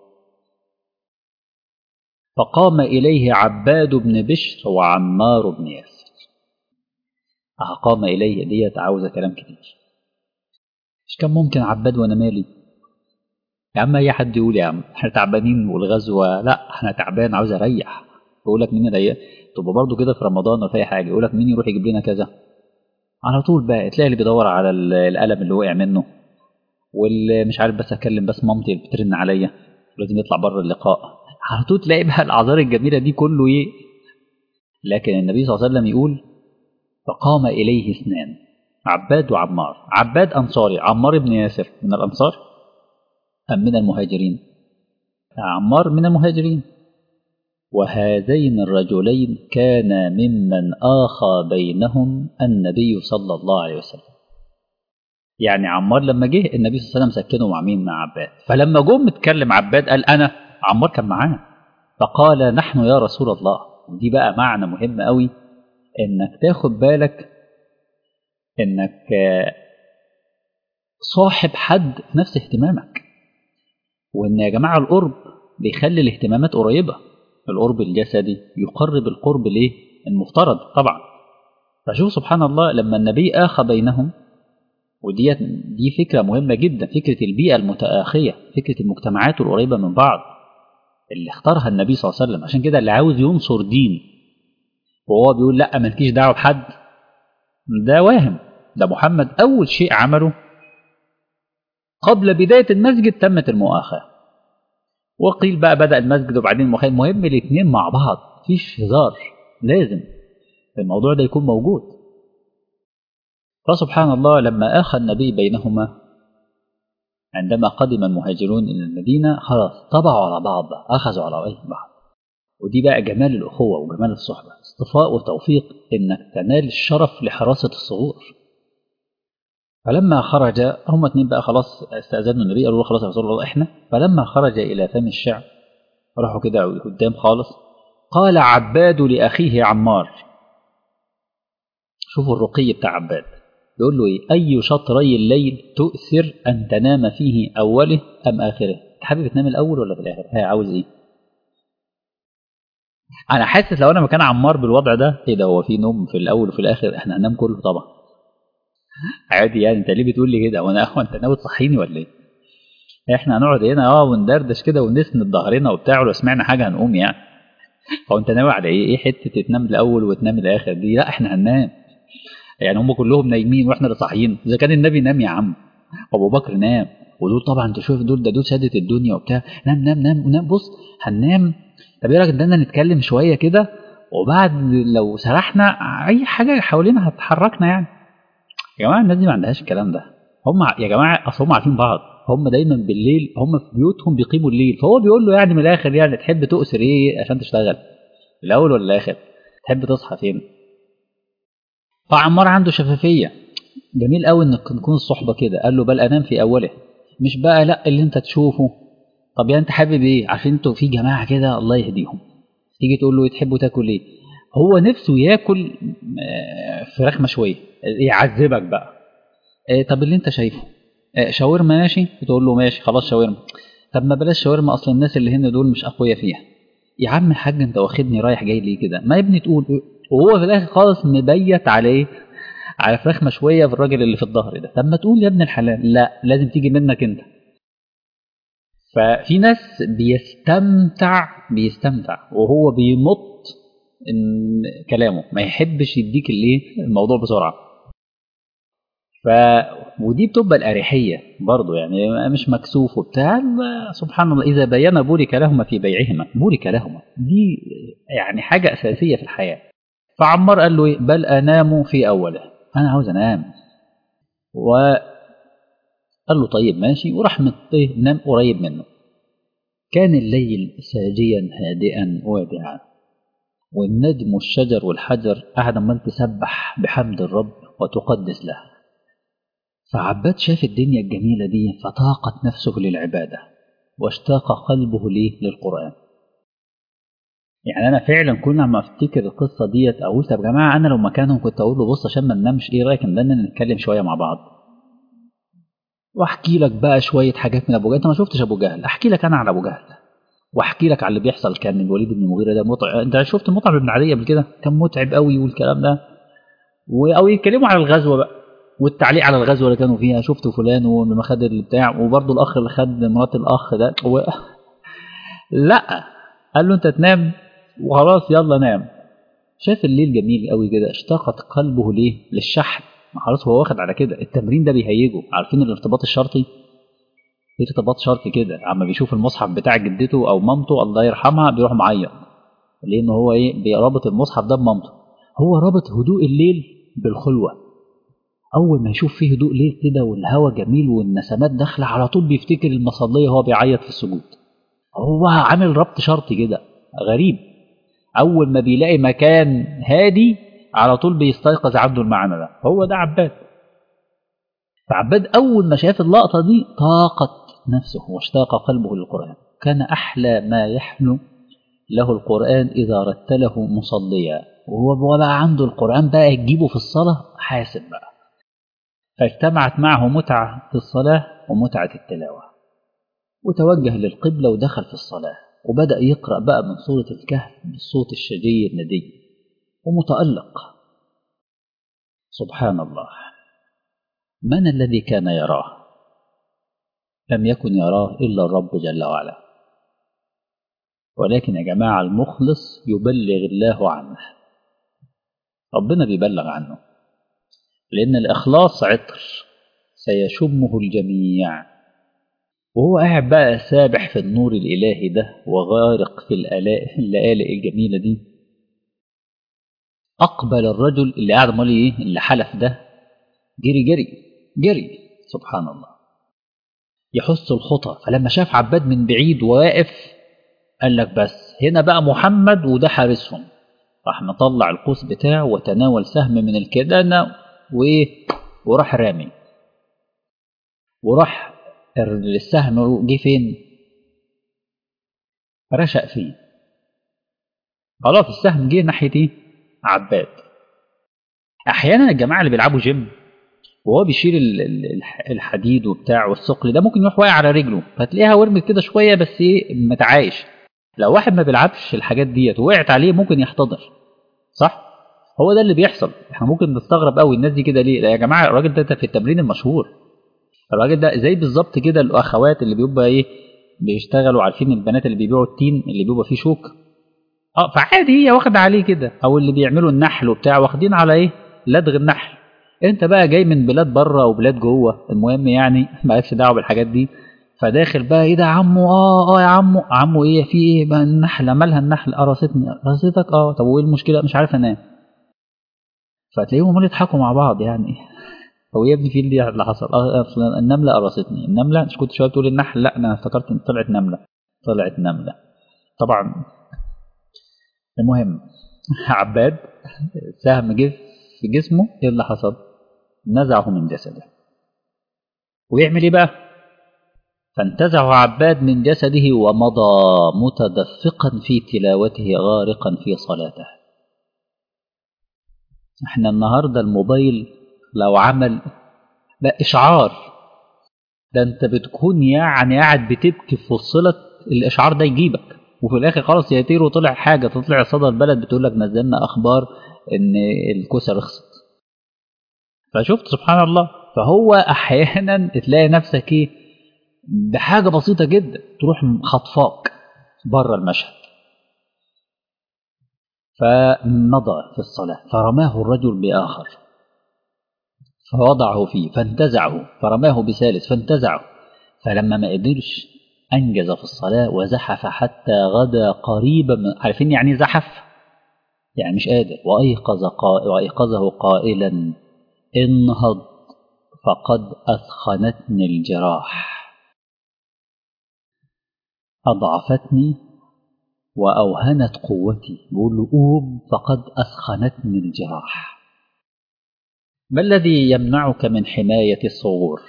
فقام إليه عباد بن بشر وعمار بن ياسر قام إليه ديت عاوزة كلام كتير مش كان ممكن عباد وأنا مالي يا عم أي حد يقول يا عم احنا تعبانين والغزوة لا احنا تعبان عاوز أريح يقول لك مين يريح تبقى برضه كده في رمضان ولا في أي حاجة يقول لك مين يروح يجيب لنا كذا على طول بقى تلاقي اللي بيدور على القلم اللي وقع منه واللي مش عارف بس أكلم بس مامتي اللي بترن عليا لازم يطلع بره اللقاء على طول تلاقي بقى الأعذار الجميلة دي كله إيه لكن النبي صلى الله عليه وسلم يقول فقام إليه اثنان عباد وعمار عباد أنصاري عمار بن ياسر من الأنصار أم من المهاجرين عمار من المهاجرين وهذين الرجلين كان ممن آخى بينهم النبي صلى الله عليه وسلم يعني عمار لما جه النبي صلى الله عليه وسلم سكنه مع مين مع عباد فلما جم اتكلم عباد قال أنا عمار كان معانا فقال نحن يا رسول الله ودي بقى معنى مهم قوي انك تاخد بالك انك صاحب حد في نفس اهتمامك وان يا جماعه القرب بيخلي الاهتمامات قريبه القرب الجسدي يقرب القرب ليه المفترض طبعا فشوف سبحان الله لما النبي آخى بينهم ودي دي فكرة مهمة جدا فكرة البيئة المتآخية فكرة المجتمعات القريبة من بعض اللي اختارها النبي صلى الله عليه وسلم عشان كده اللي عاوز ينصر دين وهو بيقول لا مالكيش دعوه بحد ده واهم ده محمد اول شيء عمله قبل بدايه المسجد تمت المؤاخاه وقيل بقى بدا المسجد وبعدين المؤاخاه المهم الاثنين مع بعض مفيش هزار لازم الموضوع ده يكون موجود فسبحان الله لما آخى النبي بينهما عندما قدم المهاجرون إلى المدينة خلاص طبعوا على بعض أخذوا على رأي بعض ودي بقى جمال الأخوة وجمال الصحبة اصطفاء وتوفيق إنك تنال الشرف لحراسة الصغور فلما خرج هم اتنين بقى خلاص استأذنوا النبي قالوا له خلاص يا رسول الله احنا فلما خرج إلى فم الشعب راحوا كده قدام خالص قال عباد لأخيه عمار شوفوا الرقي بتاع عباد يقول له ايه أي شطري الليل تؤثر أن تنام فيه أوله أم آخره حابب تنام الأول ولا في الآخر هي عاوز ايه انا حاسس لو انا مكان عمار بالوضع ده ايه ده هو في نوم في الاول وفي الاخر احنا هننام كله طبعا عادي يعني انت ليه بتقول لي كده وانا هو انت ناوي تصحيني ولا ايه احنا هنقعد هنا اه وندردش كده ونسند ظهرنا وبتاع ولو سمعنا حاجه هنقوم يعني هو انت ناوي على ايه ايه حته تنام الاول وتنام الاخر دي لا احنا هننام يعني هم كلهم نايمين واحنا اللي صاحيين اذا كان النبي نام يا عم ابو بكر نام ودول طبعا تشوف دول ده دول سادة الدنيا وبتاع نام نام نام نام بص هننام طب ايه رايك ان نتكلم شويه كده وبعد لو سرحنا اي حاجه حوالينا هتحركنا يعني يا جماعه الناس دي ما عندهاش الكلام ده هم يا جماعه اصل هم عارفين بعض هم دايما بالليل هم في بيوتهم بيقيموا الليل فهو بيقول له يعني من الاخر يعني تحب تؤثر ايه عشان تشتغل الاول ولا الاخر تحب تصحى فين فعمار عنده شفافيه جميل قوي انك تكون الصحبه كده قال له بل انام في اوله مش بقى لا اللي انت تشوفه طب يعني انت حابب ايه عارفين انتوا في جماعه كده الله يهديهم تيجي تقول له تحبوا تاكل ايه هو نفسه ياكل فراخ مشويه يعذبك بقى طب اللي انت شايفه شاورما ماشي تقول له ماشي خلاص شاورما طب ما بلاش شاورما اصل الناس اللي هنا دول مش اقوياء فيها يا عم الحاج انت واخدني رايح جاي ليه كده ما يا ابني تقول وهو في الاخر خالص مبيت على ايه على فراخ مشويه في الراجل اللي في الظهر ده طب ما تقول يا ابن الحلال لا لازم تيجي منك انت ففي ناس بيستمتع بيستمتع وهو بيمط إن كلامه ما يحبش يديك الايه الموضوع بسرعه ف ودي بتبقى الاريحيه برضه يعني مش مكسوف وبتاع سبحان الله اذا بين بورك لهما في بيعهما بورك لهما دي يعني حاجه اساسيه في الحياه فعمار قال له ايه بل انام في اوله انا عاوز انام و قال له طيب ماشي وراح نام قريب منه كان الليل ساجيا هادئا وادعا والنجم والشجر والحجر قاعد عمال تسبح بحمد الرب وتقدس له فعباد شاف الدنيا الجميلة دي فطاقت نفسه للعبادة واشتاق قلبه ليه للقرآن يعني أنا فعلا كل ما أفتكر القصة ديت أقول طب يا جماعة أنا لو مكانهم كنت أقول له بص عشان ما ننامش إيه رأيك إن نتكلم شوية مع بعض واحكي لك بقى شويه حاجات من ابو جهل انت ما شفتش ابو جهل احكي لك انا على ابو جهل واحكي لك على اللي بيحصل كان الوليد بن المغيره ده متعب انت شفت متعب بن عدي قبل كده كان متعب قوي والكلام ده و... او يتكلموا على الغزوه بقى والتعليق على الغزوه اللي كانوا فيها شفت فلان ولما خد البتاع وبرضه الاخ اللي خد مرات الاخ ده و... لا قال له انت تنام وخلاص يلا نام شاف الليل جميل قوي كده اشتاقت قلبه ليه للشحن خلاص هو واخد على كده التمرين ده بيهيجه عارفين الارتباط الشرطي في ارتباط شرطي كده عما بيشوف المصحف بتاع جدته او مامته الله يرحمها بيروح معيط لان هو ايه بيرابط المصحف ده بمامته هو رابط هدوء الليل بالخلوه اول ما يشوف فيه هدوء ليل كده والهواء جميل والنسمات داخله على طول بيفتكر المصليه وهو بيعيط في السجود هو عامل ربط شرطي كده غريب اول ما بيلاقي مكان هادي على طول بيستيقظ عنده المعنى ده هو ده عباد فعباد أول ما شاف اللقطة دي طاقت نفسه واشتاق قلبه للقرآن كان أحلى ما يحلو له القرآن إذا رتله مصليا وهو بقى عنده القرآن بقى يجيبه في الصلاة حاسب بقى فاجتمعت معه متعة في الصلاة ومتعة التلاوة وتوجه للقبلة ودخل في الصلاة وبدأ يقرأ بقى من سورة الكهف بالصوت الشجي الندي ومتألق سبحان الله من الذي كان يراه لم يكن يراه إلا الرب جل وعلا ولكن يا جماعة المخلص يبلغ الله عنه ربنا بيبلغ عنه لأن الإخلاص عطر سيشمه الجميع وهو قاعد بقى سابح في النور الإلهي ده وغارق في اللآلئ الجميلة دي أقبل الرجل اللي قاعد امال إيه اللي حلف ده جري جري جري سبحان الله يحس الخطى فلما شاف عباد من بعيد واقف قال لك بس هنا بقى محمد وده حارسهم راح مطلع القوس بتاعه وتناول سهم من الكدانة وإيه وراح رامي وراح السهم جه فين رشق فيه خلاص السهم جه ناحية ايه عباد احيانا الجماعه اللي بيلعبوا جيم وهو بيشيل الحديد وبتاع والثقل ده ممكن يروح واقع على رجله فتلاقيها ورمت كده شويه بس ايه متعايش لو واحد ما بيلعبش الحاجات ديت ووقعت عليه ممكن يحتضر صح هو ده اللي بيحصل احنا ممكن نستغرب قوي الناس دي كده ليه يا جماعه الراجل ده في التمرين المشهور الراجل ده زي بالظبط كده الاخوات اللي بيبقى ايه بيشتغلوا عارفين البنات اللي بيبيعوا التين اللي بيبقى فيه شوك اه فعادي هي واخده عليه كده او اللي بيعملوا النحل وبتاع واخدين على ايه لدغ النحل انت بقى جاي من بلاد بره وبلاد جوه المهم يعني مالكش دعوه بالحاجات دي فداخل بقى ايه ده يا عمو اه اه يا عمو عمو ايه في ايه بقى النحله مالها النحل قرصتني قرصتك اه طب وايه المشكله مش عارف انام فتلاقيهم عمالين يضحكوا مع بعض يعني هو يا ابني في اللي اللي حصل اه اصلا النمله قرصتني النمله مش كنت شويه بتقول النحل لا انا افتكرت ان طلعت نمله طلعت نمله طبعا المهم عباد سهم جه في جسمه ايه اللي حصل نزعه من جسده ويعمل ايه بقى فانتزعه عباد من جسده ومضى متدفقا في تلاوته غارقا في صلاته احنا النهارده الموبايل لو عمل لا اشعار ده انت بتكون يعني قاعد بتبكي في فصلة الاشعار ده يجيبك وفي الاخر خلاص يطير وطلع حاجه تطلع صدى البلد بتقول لك نزلنا اخبار ان الكوسه رخصت فشفت سبحان الله فهو احيانا تلاقي نفسك ايه بحاجه بسيطه جدا تروح خطفاك بره المشهد فمضى في الصلاه فرماه الرجل باخر فوضعه فيه فانتزعه فرماه بثالث فانتزعه فلما ما قدرش أنجز في الصلاة وزحف حتى غدا قريبا من عارفين يعني زحف يعني مش قادر وأيقظ قائل وأيقظه قائلا انهض فقد أثخنتني الجراح أضعفتني وأوهنت قوتي بقول له قوم فقد أثخنتني الجراح ما الذي يمنعك من حماية الصغور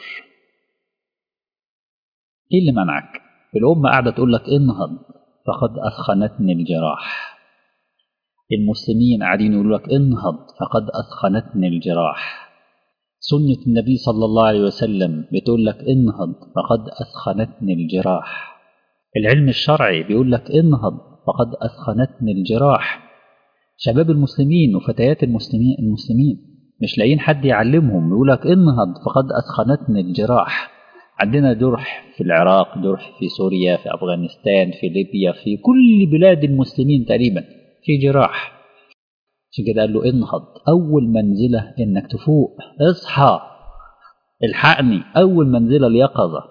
ايه اللي منعك الأم قاعدة تقول لك انهض فقد أثخنتني الجراح المسلمين قاعدين يقولوا لك انهض فقد أثخنتني الجراح سنة النبي صلى الله عليه وسلم بتقول لك انهض فقد أثخنتني الجراح العلم الشرعي بيقول لك انهض فقد أثخنتني الجراح شباب المسلمين وفتيات المسلمين المسلمين مش لاقيين حد يعلمهم يقول لك انهض فقد أثخنتني الجراح عندنا جرح في العراق جرح في سوريا في أفغانستان في ليبيا في كل بلاد المسلمين تقريبا في جراح عشان كده قال له انهض أول منزلة إنك تفوق اصحى الحقني أول منزلة اليقظة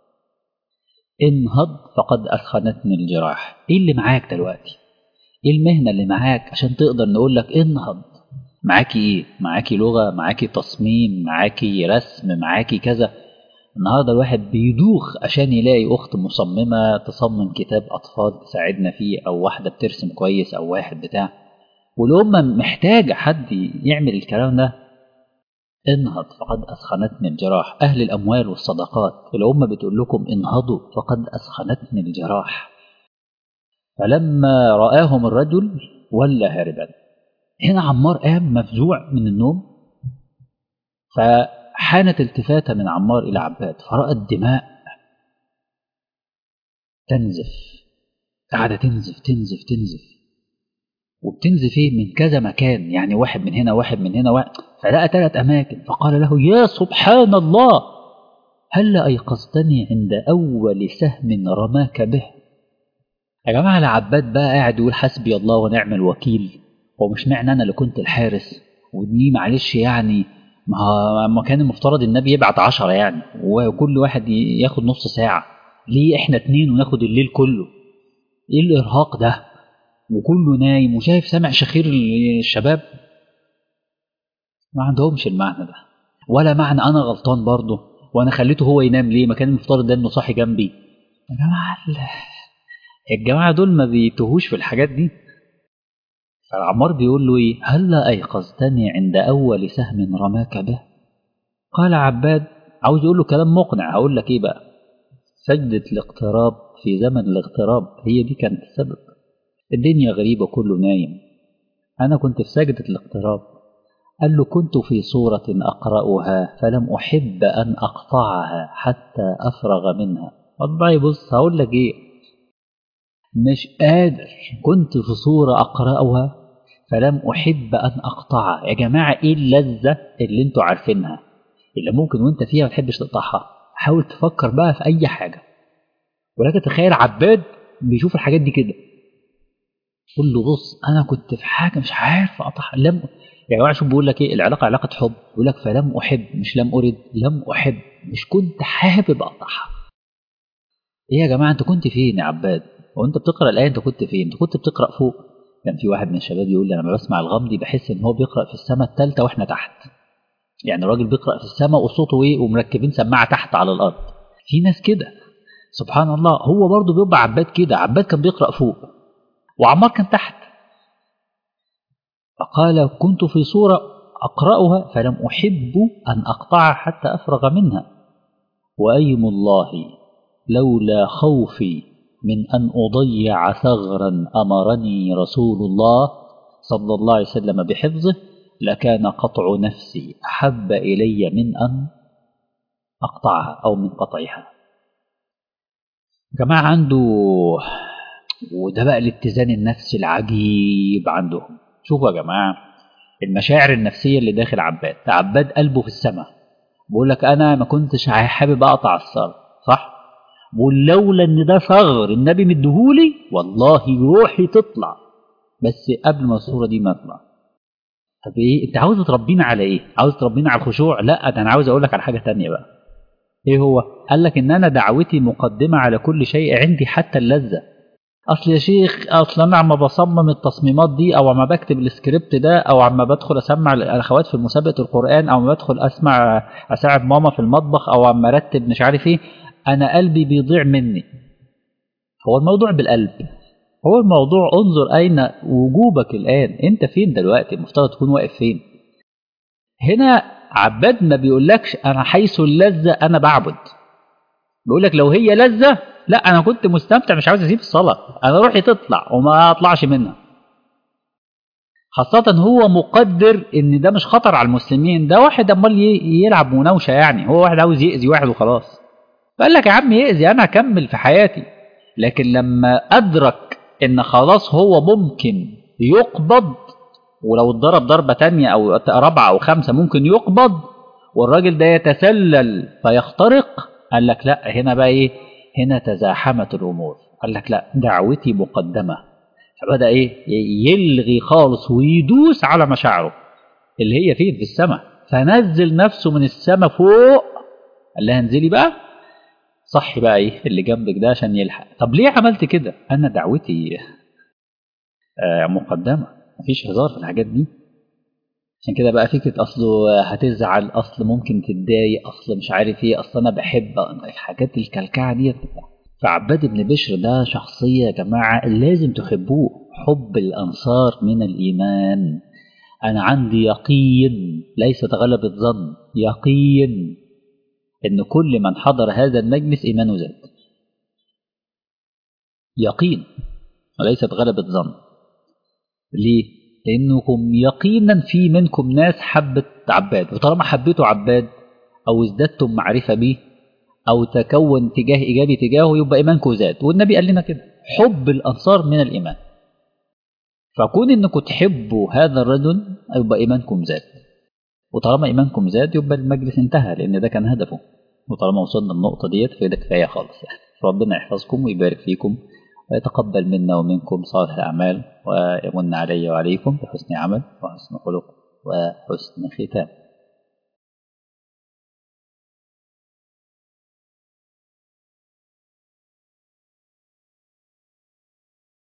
انهض فقد أثخنتني الجراح إيه اللي معاك دلوقتي إيه المهنة اللي معاك عشان تقدر نقول لك انهض معاكي إيه معاكي لغة معاكي تصميم معاكي رسم معاكي كذا النهارده الواحد بيدوخ عشان يلاقي اخت مصممه تصمم كتاب اطفال تساعدنا فيه او واحده بترسم كويس او واحد بتاع والأمة محتاجة حد يعمل الكلام ده انهض فقد أثخنتني الجراح أهل الأموال والصدقات الأمة بتقول لكم انهضوا فقد أثخنتني الجراح فلما رآهم الرجل ولى هاربا هنا عمار قام مفزوع من النوم فحانت التفاتة من عمار إلى عباد فرأى الدماء تنزف قاعدة تنزف تنزف تنزف وبتنزف ايه من كذا مكان يعني واحد من هنا واحد من هنا واحد فلقى ثلاث أماكن فقال له يا سبحان الله هل أيقظتني عند أول سهم رماك به يا جماعة العباد بقى قاعد يقول حسبي الله ونعم الوكيل ومش معنى أنا اللي كنت الحارس ودي معلش يعني ما كان المفترض النبي يبعت عشرة يعني وكل واحد ياخد نص ساعة ليه احنا اتنين وناخد الليل كله ايه الارهاق ده وكله نايم وشايف سامع شخير الشباب ما عندهمش المعنى ده ولا معنى انا غلطان برضه وانا خليته هو ينام ليه ما كان المفترض ده انه صاحي جنبي يا جماعه الجماعه دول ما بيتوهوش في الحاجات دي فعمار بيقول له ايه هلا ايقظتني عند اول سهم رماك به قال عباد عاوز يقول له كلام مقنع هقول لك ايه بقى سجدة الاقتراب في زمن الاغتراب هي دي كانت السبب الدنيا غريبة كله نايم أنا كنت في سجدة الاقتراب قال له كنت في صورة أقرأها فلم أحب أن أقطعها حتى أفرغ منها والله بص هقول لك إيه مش قادر كنت في صورة أقرأها فلم أحب أن أقطعها يا جماعة إيه اللذة اللي أنتوا عارفينها اللي ممكن وأنت فيها ما تحبش تقطعها حاول تفكر بقى في أي حاجة ولكن تخيل عباد بيشوف الحاجات دي كده قول له بص أنا كنت في حاجة مش عارف أقطعها لم يا جماعة شوف بيقول لك إيه العلاقة علاقة حب بيقول لك فلم أحب مش لم أرد لم أحب مش كنت حابب أقطعها إيه يا جماعة أنت كنت فين يا عباد وأنت بتقرأ الآية أنت كنت فين أنت كنت بتقرأ فوق كان في واحد من الشباب يقول لي أنا لما بسمع الغمدي بحس إن هو بيقرأ في السماء الثالثة وإحنا تحت يعني الراجل بيقرأ في السماء وصوته إيه ومركبين سماعة تحت على الأرض في ناس كده سبحان الله هو برضه بيبقى عباد كده عباد كان بيقرأ فوق وعمار كان تحت فقال كنت في صورة أقرأها فلم أحب أن أقطعها حتى أفرغ منها وأيم الله لولا خوفي من أن أضيع ثغرا أمرني رسول الله صلى الله عليه وسلم بحفظه لكان قطع نفسي أحب إلي من أن أقطعها أو من قطعها جماعة عنده وده بقى الاتزان النفسي العجيب عندهم شوفوا يا جماعة المشاعر النفسية اللي داخل عباد عباد قلبه في السماء بيقول لك أنا ما كنتش حابب أقطع الثغر صح بقول لولا ان ده ثغر النبي مديهولي والله روحي تطلع بس قبل ما الصوره دي ما تطلع طب ايه انت عاوز تربينا على ايه عاوز تربينا على الخشوع لا ده انا عاوز اقول لك على حاجه تانية بقى ايه هو قال لك ان انا دعوتي مقدمه على كل شيء عندي حتى اللذه اصل يا شيخ اصل انا عم بصمم التصميمات دي او عم بكتب السكريبت ده او عم بدخل اسمع الاخوات في مسابقه القران او عم بدخل اسمع اساعد ماما في المطبخ او عم ارتب مش عارف ايه أنا قلبي بيضيع مني هو الموضوع بالقلب هو الموضوع انظر أين وجوبك الآن أنت فين دلوقتي المفترض تكون واقف فين هنا عباد ما بيقولكش أنا حيث اللذة أنا بعبد بيقولك لو هي لذة لا أنا كنت مستمتع مش عاوز أسيب الصلاة أنا روحي تطلع وما أطلعش منها خاصة هو مقدر إن ده مش خطر على المسلمين ده واحد أمال يلعب مناوشة يعني هو واحد عاوز يأذي واحد وخلاص فقال لك يا عم يأذي أنا أكمل في حياتي لكن لما أدرك إن خلاص هو ممكن يقبض ولو اتضرب ضربة تانية أو رابعة أو خمسة ممكن يقبض والراجل ده يتسلل فيخترق قال لك لا هنا بقى إيه هنا تزاحمت الأمور قال لك لا دعوتي مقدمة فبدأ إيه يلغي خالص ويدوس على مشاعره اللي هي فين في السماء فنزل نفسه من السماء فوق قال لها انزلي بقى صحي بقى ايه اللي جنبك ده عشان يلحق طب ليه عملت كده انا دعوتي آه مقدمه مفيش هزار في الحاجات دي عشان كده بقى فكره اصله هتزعل اصل ممكن تتضايق اصل مش عارف ايه اصل انا بحب الحاجات الكلكعه ديت فعباد بن بشر ده شخصيه يا جماعه لازم تحبوه حب الانصار من الايمان انا عندي يقين ليست غلبه ظن يقين ان كل من حضر هذا المجلس ايمانه زاد يقين وليست غلبة ظن ليه لانكم يقينا في منكم ناس حبت عباد وطالما حبيتوا عباد او ازددتم معرفة به او تكون اتجاه ايجابي تجاهه يبقى ايمانكم زاد والنبي قال لنا كده حب الانصار من الايمان فكون انكم تحبوا هذا الرجل يبقى ايمانكم زاد وطالما ايمانكم زاد يبقى المجلس انتهى لان ده كان هدفه وطالما وصلنا النقطه ديت فده كفايه خالص يعني ربنا يحفظكم ويبارك فيكم ويتقبل منا ومنكم صالح الاعمال ويمن علي وعليكم بحسن عمل وحسن خلق وحسن ختام